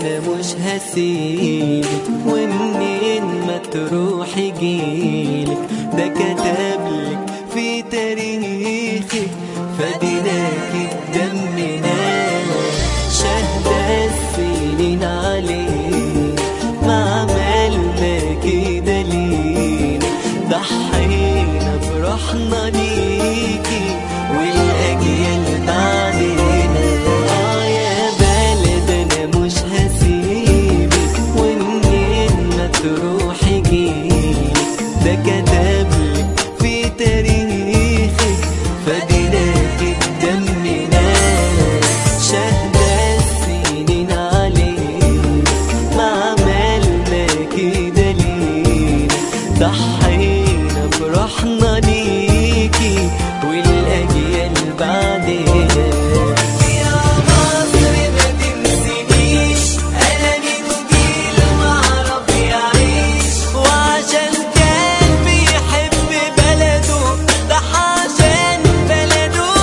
انا مش هسيبك ومنين ما تروحي جيلك ده كتبلك في تاريخك فديناك بدمنا شهد السنين عليك ما عملنا كده لينا ضحينا بروحنا ليكي والاجيال بعدنا اه يا بلد انا مش هسيبك ومنين ما تروحي جيلك ده كتبلك في تاريخك فديناك بدمنا شهد السنين عليك ما عملنا كده لينا ضحينا بروحنا ليكي والاجيال بعدنا يا مصر ما تنسينيش انا من جيل معرف يعيش وعشان كان بيحب بلده ضحى عشان بلده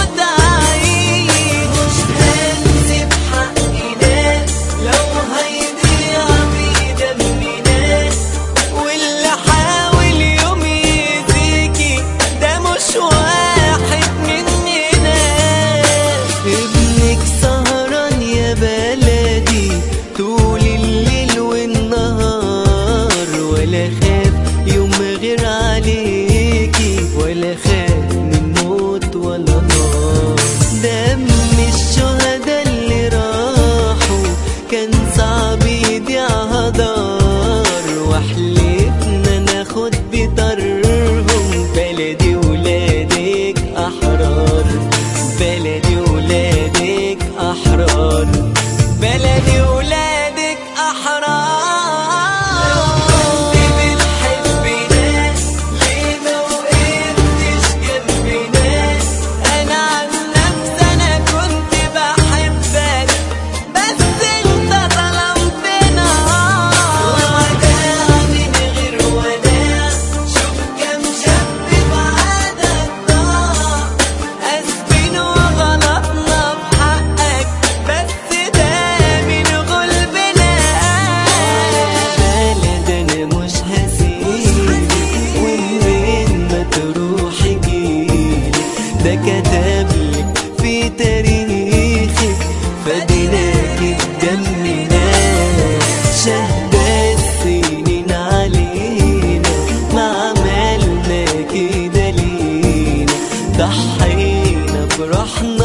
تعيش مش هنسيب حقنا لو هيضيع بدمنا واللي حاول يوم يأذيكي ده مش واحد مننا ابنك سهران يا بلدي طول الليل والنهار ولا خاف يوم غير عليكي ولا خاف من موت ولا نار دم الشهداء اللي راحوا كان صعب يضيع هدار وحلفنا ناخد بطرهم بلدي ولادك احرار بلدي ولادك احرار بلدي ولادك احرار لو كنت بتحبنا ليه ما وقفتش جنبنا انا عن نفسي انا كنت بحبك بس انت ظلمتنا ووداع من غير وداع شوف كم شاب بعدك ضاع اسفين وغلطنا بحقك بس ده من غلبنا بلد انا مش هسيبك ومنين ما تروحي جيلك ده كتبلك في تاريخك فديناك بدمنا شهد السنين علينا ما عملنا كده لينا ضحينا بروحنا